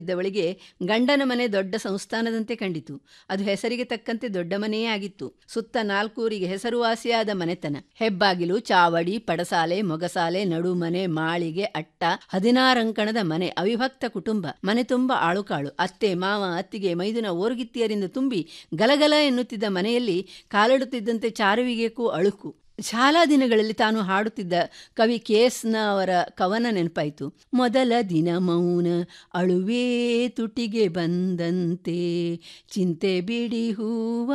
ಇದ್ದವಳಿಗೆ ಗಂಡನ ಮನೆ ದೊಡ್ಡ ಸಂಸ್ಥಾನದಂತೆ ಕಂಡಿತು ಅದು ಹೆಸರಿಗೆ ತಕ್ಕಂತೆ ದೊಡ್ಡ ಮನೆಯೇ ಆಗಿತ್ತು ಸುತ್ತ ನಾಲ್ಕೂರಿಗೆ ಹೆಸರುವಾಸಿಯಾದ ಮನೆತನ ಹೆಬ್ಬಾಗಿಲು ಚಾವಡಿ ಪಡಸಾಲೆ ಮೊಗಸಾಲೆ ನಡುಮನೆ ಮಾಳಿಗೆ ಅಟ್ಟ ಹದಿನಾರಂಕಣದ ಮನೆ ಅವಿಭಕ್ತ ಕುಟುಂಬ ಮನೆ ತುಂಬ ಆಳುಕಾಳು ಅತ್ತೆ ಮಾವ ಅತ್ತಿಗೆ ಮೈದುನ ಓರ್ಗಿತ್ತಿಯರಿಂದ ತುಂಬಿ ಗಲಗಲ ಎನ್ನುತ್ತಿದ್ದ ಮನೆಯಲ್ಲಿ ಕಾಲಿಡುತ್ತಿದ್ದಂತೆ ಚಾರುವಿಗೆಗೂ ಅಳುಕು ಶಾಲಾ ದಿನಗಳಲ್ಲಿ ತಾನು ಹಾಡುತ್ತಿದ್ದ ಕವಿ ಕೇಸ್ನ ಅವರ ಕವನ ನೆನಪಾಯಿತು ಮೊದಲ ದಿನ ಮೌನ ಅಳುವೇ ತುಟಿಗೆ ಬಂದಂತೆ ಚಿಂತೆ ಬಿಡಿ ಹೂವ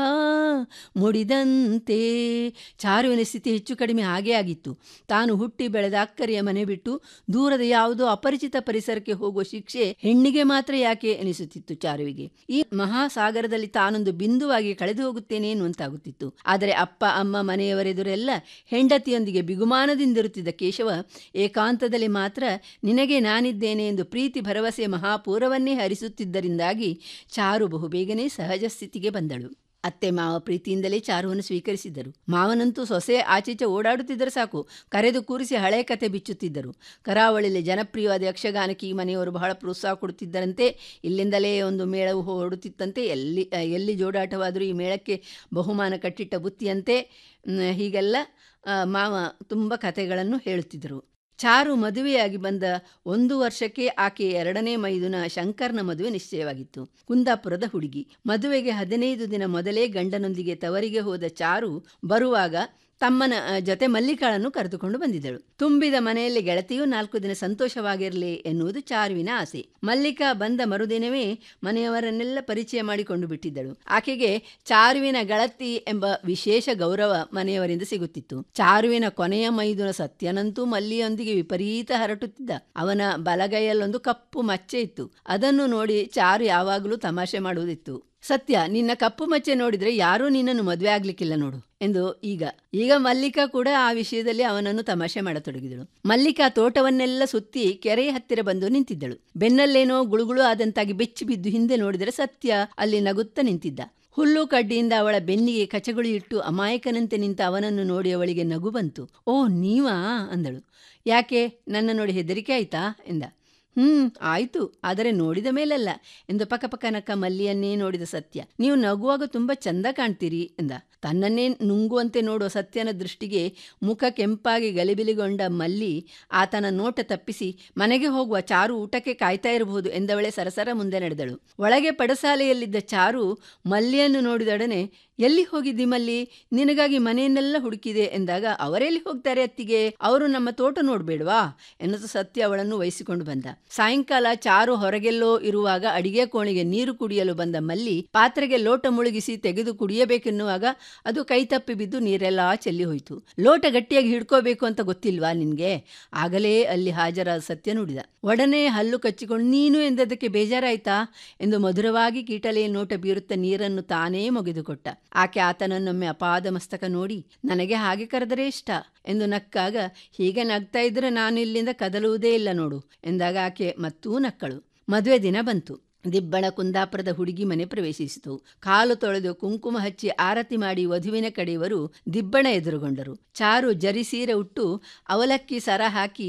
ಮುಡಿದಂತೆ ಚಾರುವಿನ ಸ್ಥಿತಿ ಹೆಚ್ಚು ಕಡಿಮೆ ಹಾಗೇ ಆಗಿತ್ತು ತಾನು ಹುಟ್ಟಿ ಬೆಳೆದ ಅಕ್ಕರಿಯ ಮನೆ ಬಿಟ್ಟು ದೂರದ ಯಾವುದೋ ಅಪರಿಚಿತ ಪರಿಸರಕ್ಕೆ ಹೋಗುವ ಶಿಕ್ಷೆ ಹೆಣ್ಣಿಗೆ ಮಾತ್ರ ಯಾಕೆ ಎನಿಸುತ್ತಿತ್ತು ಚಾರುವಿಗೆ ಈ ಮಹಾಸಾಗರದಲ್ಲಿ ತಾನೊಂದು ಬಿಂದುವಾಗಿ ಕಳೆದು ಹೋಗುತ್ತೇನೆ ಎನ್ನುವಂತಾಗುತ್ತಿತ್ತು ಆದರೆ ಅಪ್ಪ ಅಮ್ಮ ಮನೆಯವರೆದುರೆಲ್ಲ ಹೆಂಡತಿಯೊಂದಿಗೆ ಬಿಗುಮಾನದಿಂದಿರುತ್ತಿದ್ದ ಕೇಶವ ಏಕಾಂತದಲ್ಲಿ ಮಾತ್ರ ನಿನಗೆ ನಾನಿದ್ದೇನೆ ಎಂದು ಪ್ರೀತಿ ಭರವಸೆ ಮಹಾಪೂರವನ್ನೇ ಹರಿಸುತ್ತಿದ್ದರಿಂದಾಗಿ ಚಾರು ಬಹುಬೇಗನೆ ಸಹಜ ಸ್ಥಿತಿಗೆ ಬಂದಳು ಅತ್ತೆ ಮಾವ ಪ್ರೀತಿಯಿಂದಲೇ ಚಾರುವನ್ನು ಸ್ವೀಕರಿಸಿದ್ದರು ಮಾವನಂತೂ ಸೊಸೆ ಆಚೀಚೆ ಓಡಾಡುತ್ತಿದ್ದರೆ ಸಾಕು ಕರೆದು ಕೂರಿಸಿ ಹಳೆ ಕತೆ ಬಿಚ್ಚುತ್ತಿದ್ದರು ಕರಾವಳಿಯಲ್ಲಿ ಜನಪ್ರಿಯವಾದ ಯಕ್ಷಗಾನಕ್ಕೆ ಈ ಮನೆಯವರು ಬಹಳ ಪ್ರೋತ್ಸಾಹ ಕೊಡುತ್ತಿದ್ದರಂತೆ ಇಲ್ಲಿಂದಲೇ ಒಂದು ಮೇಳವು ಹೊರಡುತ್ತಿತ್ತಂತೆ ಎಲ್ಲಿ ಎಲ್ಲಿ ಜೋಡಾಟವಾದರೂ ಈ ಮೇಳಕ್ಕೆ ಬಹುಮಾನ ಕಟ್ಟಿಟ್ಟ ಬುತ್ತಿಯಂತೆ ಹೀಗೆಲ್ಲ ಮಾವ ತುಂಬ ಕಥೆಗಳನ್ನು ಹೇಳುತ್ತಿದ್ದರು ಚಾರು ಮದುವೆಯಾಗಿ ಬಂದ ಒಂದು ವರ್ಷಕ್ಕೆ ಆಕೆ ಎರಡನೇ ಮೈದುನ ಶಂಕರ್ನ ಮದುವೆ ನಿಶ್ಚಯವಾಗಿತ್ತು ಕುಂದಾಪುರದ ಹುಡುಗಿ ಮದುವೆಗೆ ಹದಿನೈದು ದಿನ ಮೊದಲೇ ಗಂಡನೊಂದಿಗೆ ತವರಿಗೆ ಹೋದ ಚಾರು ಬರುವಾಗ ತಮ್ಮನ ಜೊತೆ ಮಲ್ಲಿಕಾಳನ್ನು ಕರೆದುಕೊಂಡು ಬಂದಿದ್ದಳು ತುಂಬಿದ ಮನೆಯಲ್ಲಿ ಗೆಳತಿಯೂ ನಾಲ್ಕು ದಿನ ಸಂತೋಷವಾಗಿರಲಿ ಎನ್ನುವುದು ಚಾರುವಿನ ಆಸೆ ಮಲ್ಲಿಕಾ ಬಂದ ಮರುದಿನವೇ ಮನೆಯವರನ್ನೆಲ್ಲ ಪರಿಚಯ ಮಾಡಿಕೊಂಡು ಬಿಟ್ಟಿದ್ದಳು ಆಕೆಗೆ ಚಾರುವಿನ ಗೆಳತಿ ಎಂಬ ವಿಶೇಷ ಗೌರವ ಮನೆಯವರಿಂದ ಸಿಗುತ್ತಿತ್ತು ಚಾರುವಿನ ಕೊನೆಯ ಮೈದುನ ಸತ್ಯನಂತೂ ಮಲ್ಲಿಯೊಂದಿಗೆ ವಿಪರೀತ ಹರಟುತ್ತಿದ್ದ ಅವನ ಬಲಗೈಯಲ್ಲೊಂದು ಕಪ್ಪು ಮಚ್ಚೆ ಇತ್ತು ಅದನ್ನು ನೋಡಿ ಚಾರು ಯಾವಾಗಲೂ ತಮಾಷೆ ಮಾಡುವುದಿತ್ತು ಸತ್ಯ ನಿನ್ನ ಕಪ್ಪು ಮಚ್ಚೆ ನೋಡಿದ್ರೆ ಯಾರೂ ನಿನ್ನನ್ನು ಮದುವೆ ಆಗ್ಲಿಕ್ಕಿಲ್ಲ ನೋಡು ಎಂದು ಈಗ ಈಗ ಮಲ್ಲಿಕಾ ಕೂಡ ಆ ವಿಷಯದಲ್ಲಿ ಅವನನ್ನು ತಮಾಷೆ ಮಾಡತೊಡಗಿದಳು ಮಲ್ಲಿಕಾ ತೋಟವನ್ನೆಲ್ಲ ಸುತ್ತಿ ಕೆರೆಯ ಹತ್ತಿರ ಬಂದು ನಿಂತಿದ್ದಳು ಬೆನ್ನಲ್ಲೇನೋ ಗುಳುಗುಳು ಆದಂತಾಗಿ ಬೆಚ್ಚಿ ಬಿದ್ದು ಹಿಂದೆ ನೋಡಿದರೆ ಸತ್ಯ ಅಲ್ಲಿ ನಗುತ್ತಾ ನಿಂತಿದ್ದ ಹುಲ್ಲು ಕಡ್ಡಿಯಿಂದ ಅವಳ ಬೆನ್ನಿಗೆ ಕಚಗುಳಿ ಇಟ್ಟು ಅಮಾಯಕನಂತೆ ನಿಂತ ಅವನನ್ನು ನೋಡಿ ಅವಳಿಗೆ ನಗು ಬಂತು ಓ ನೀವಾ ಅಂದಳು ಯಾಕೆ ನನ್ನ ನೋಡಿ ಹೆದರಿಕೆ ಆಯ್ತಾ ಎಂದ ಹ್ಮ್ ಆಯ್ತು ಆದರೆ ನೋಡಿದ ಮೇಲಲ್ಲ ಎಂದು ಪಕ್ಕಪಕ್ಕ ನಕ್ಕ ಮಲ್ಲಿಯನ್ನೇ ನೋಡಿದ ಸತ್ಯ ನೀವು ನಗುವಾಗ ತುಂಬ ಚಂದ ಕಾಣ್ತೀರಿ ಎಂದ ತನ್ನನ್ನೇ ನುಂಗುವಂತೆ ನೋಡುವ ಸತ್ಯನ ದೃಷ್ಟಿಗೆ ಮುಖ ಕೆಂಪಾಗಿ ಗಲಿಬಿಲಿಗೊಂಡ ಮಲ್ಲಿ ಆತನ ನೋಟ ತಪ್ಪಿಸಿ ಮನೆಗೆ ಹೋಗುವ ಚಾರು ಊಟಕ್ಕೆ ಕಾಯ್ತಾ ಇರಬಹುದು ಎಂದವಳೆ ಸರಸರ ಮುಂದೆ ನಡೆದಳು ಒಳಗೆ ಪಡಸಾಲೆಯಲ್ಲಿದ್ದ ಚಾರು ಮಲ್ಲಿಯನ್ನು ನೋಡಿದೊಡನೆ ಎಲ್ಲಿ ಹೋಗಿದ್ದಿ ಮಲ್ಲಿ ನಿನಗಾಗಿ ಮನೆಯನ್ನೆಲ್ಲ ಹುಡುಕಿದೆ ಎಂದಾಗ ಅವರೆಲ್ಲಿ ಹೋಗ್ತಾರೆ ಅತ್ತಿಗೆ ಅವರು ನಮ್ಮ ತೋಟ ನೋಡ್ಬೇಡ್ವಾ ಎನ್ನುತ್ತ ಸತ್ಯ ಅವಳನ್ನು ವಹಿಸಿಕೊಂಡು ಬಂದ ಸಾಯಂಕಾಲ ಚಾರು ಹೊರಗೆಲ್ಲೋ ಇರುವಾಗ ಅಡಿಗೆ ಕೋಣೆಗೆ ನೀರು ಕುಡಿಯಲು ಬಂದ ಮಲ್ಲಿ ಪಾತ್ರೆಗೆ ಲೋಟ ಮುಳುಗಿಸಿ ತೆಗೆದು ಕುಡಿಯಬೇಕೆನ್ನುವಾಗ ಅದು ಕೈ ತಪ್ಪಿ ಬಿದ್ದು ನೀರೆಲ್ಲ ಚೆಲ್ಲಿ ಹೋಯಿತು ಲೋಟ ಗಟ್ಟಿಯಾಗಿ ಹಿಡ್ಕೋಬೇಕು ಅಂತ ಗೊತ್ತಿಲ್ವಾ ನಿನ್ಗೆ ಆಗಲೇ ಅಲ್ಲಿ ಹಾಜರಾದ ಸತ್ಯ ನುಡಿದ ಒಡನೆ ಹಲ್ಲು ಕಚ್ಚಿಕೊಂಡು ನೀನು ಎಂದದಕ್ಕೆ ಬೇಜಾರಾಯ್ತಾ ಎಂದು ಮಧುರವಾಗಿ ಕೀಟಲೆಯ ನೋಟ ಬೀರುತ್ತಾ ನೀರನ್ನು ತಾನೇ ಮುಗಿದುಕೊಟ್ಟ ಆಕೆ ಆತನನ್ನೊಮ್ಮೆ ಅಪಾದ ಮಸ್ತಕ ನೋಡಿ ನನಗೆ ಹಾಗೆ ಕರೆದರೆ ಇಷ್ಟ ಎಂದು ನಕ್ಕಾಗ ಹೀಗೆ ನಗ್ತಾ ಇದ್ರೆ ನಾನು ಇಲ್ಲಿಂದ ಕದಲುವುದೇ ಇಲ್ಲ ನೋಡು ಎಂದಾಗ ಆಕೆ ಮತ್ತೂ ನಕ್ಕಳು ಮದುವೆ ದಿನ ಬಂತು ದಿಬ್ಬಣ ಕುಂದಾಪುರದ ಹುಡುಗಿ ಮನೆ ಪ್ರವೇಶಿಸಿತು ಕಾಲು ತೊಳೆದು ಕುಂಕುಮ ಹಚ್ಚಿ ಆರತಿ ಮಾಡಿ ವಧುವಿನ ಕಡೆಯವರು ದಿಬ್ಬಣ ಎದುರುಗೊಂಡರು ಚಾರು ಜರಿಸೀರೆ ಉಟ್ಟು ಅವಲಕ್ಕಿ ಸರ ಹಾಕಿ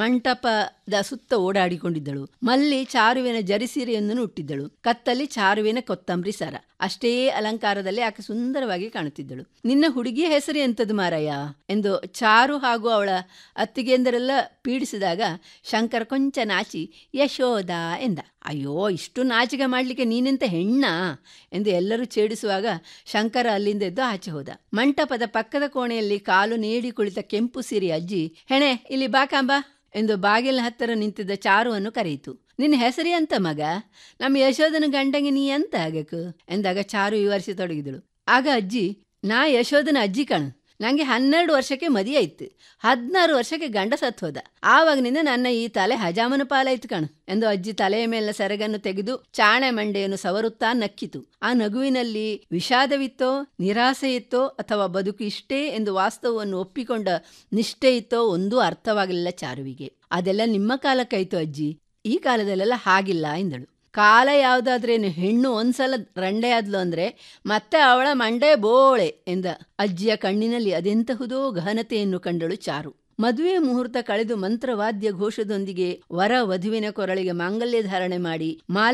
ಮಂಟಪದ ಸುತ್ತ ಓಡಾಡಿಕೊಂಡಿದ್ದಳು ಮಲ್ಲಿ ಚಾರುವಿನ ಜರಿಸೀರೆಯೊಂದನ್ನು ಉಟ್ಟಿದ್ದಳು ಕತ್ತಲ್ಲಿ ಚಾರುವಿನ ಕೊತ್ತಂಬರಿ ಸರ ಅಷ್ಟೇ ಅಲಂಕಾರದಲ್ಲಿ ಆಕೆ ಸುಂದರವಾಗಿ ಕಾಣುತ್ತಿದ್ದಳು ನಿನ್ನ ಹುಡುಗಿಯ ಹೆಸರು ಎಂಥದ್ದು ಮಾರಯ್ಯ ಎಂದು ಚಾರು ಹಾಗೂ ಅವಳ ಅತ್ತಿಗೆಂದರೆಲ್ಲ ಪೀಡಿಸಿದಾಗ ಶಂಕರ ಕೊಂಚ ನಾಚಿ ಯಶೋಧ ಎಂದ ಅಯ್ಯೋ ಇಷ್ಟು ನಾಚಿಕೆ ಮಾಡಲಿಕ್ಕೆ ನೀನೆಂತ ಹೆಣ್ಣಾ ಎಂದು ಎಲ್ಲರೂ ಛೇಡಿಸುವಾಗ ಶಂಕರ ಅಲ್ಲಿಂದ ಎದ್ದು ಆಚೆ ಹೋದ ಮಂಟಪದ ಪಕ್ಕದ ಕೋಣೆಯಲ್ಲಿ ಕಾಲು ನೀಡಿ ಕುಳಿತ ಕೆಂಪು ಸಿರಿ ಅಜ್ಜಿ ಹೆಣೆ ಇಲ್ಲಿ ಬಾಕಾಂಬ ಎಂದು ಬಾಗಿಲ ಹತ್ತಿರ ನಿಂತಿದ್ದ ಚಾರುವನ್ನು ಕರೆಯಿತು ನಿನ್ನ ಹೆಸರಿ ಅಂತ ಮಗ ನಮ್ಮ ಯಶೋಧನ ಗಂಡಂಗೆ ನೀ ಅಂತ ಆಗಬೇಕು ಎಂದಾಗ ಚಾರು ವಿವರಿಸತೊಡಗಿದಳು ಆಗ ಅಜ್ಜಿ ನಾ ಯಶೋಧನ ಅಜ್ಜಿ ಕಣು ನನಗೆ ಹನ್ನೆರಡು ವರ್ಷಕ್ಕೆ ಮದುವೆ ಆಯ್ತು ಹದಿನಾರು ವರ್ಷಕ್ಕೆ ಗಂಡ ಸತ್ತು ಹೋದ ಆವಾಗಿನಿಂದ ನನ್ನ ಈ ತಲೆ ಹಜಾಮನ ಪಾಲಾಯ್ತು ಕಣು ಎಂದು ಅಜ್ಜಿ ತಲೆಯ ಮೇಲಿನ ಸೆರಗನ್ನು ತೆಗೆದು ಚಾಣೆ ಮಂಡೆಯನ್ನು ಸವರುತ್ತಾ ನಕ್ಕಿತು ಆ ನಗುವಿನಲ್ಲಿ ವಿಷಾದವಿತ್ತೋ ನಿರಾಸೆ ಇತ್ತೋ ಅಥವಾ ಬದುಕು ಇಷ್ಟೇ ಎಂದು ವಾಸ್ತವವನ್ನು ಒಪ್ಪಿಕೊಂಡ ನಿಷ್ಠೆ ಇತ್ತೋ ಒಂದೂ ಅರ್ಥವಾಗಲಿಲ್ಲ ಚಾರುವಿಗೆ ಅದೆಲ್ಲ ನಿಮ್ಮ ಕಾಲಕ್ಕಾಯ್ತು ಅಜ್ಜಿ ಈ ಕಾಲದಲ್ಲೆಲ್ಲ ಹಾಗಿಲ್ಲ ಎಂದಳು ಕಾಲ ಯಾವುದಾದ್ರೇನು ಹೆಣ್ಣು ಒಂದ್ಸಲ ರಂಡೆ ಆದ್ಲು ಅಂದ್ರೆ ಮತ್ತೆ ಅವಳ ಮಂಡೆ ಬೋಳೆ ಎಂದ ಅಜ್ಜಿಯ ಕಣ್ಣಿನಲ್ಲಿ ಅದೆಂತಹುದೋ ಗಹನತೆಯನ್ನು ಕಂಡಳು ಚಾರು ಮದುವೆ ಮುಹೂರ್ತ ಕಳೆದು ಮಂತ್ರವಾದ್ಯ ಘೋಷದೊಂದಿಗೆ ವರ ವಧುವಿನ ಕೊರಳಿಗೆ ಮಾಂಗಲ್ಯ ಧಾರಣೆ ಮಾಡಿ ಮಾಲೆ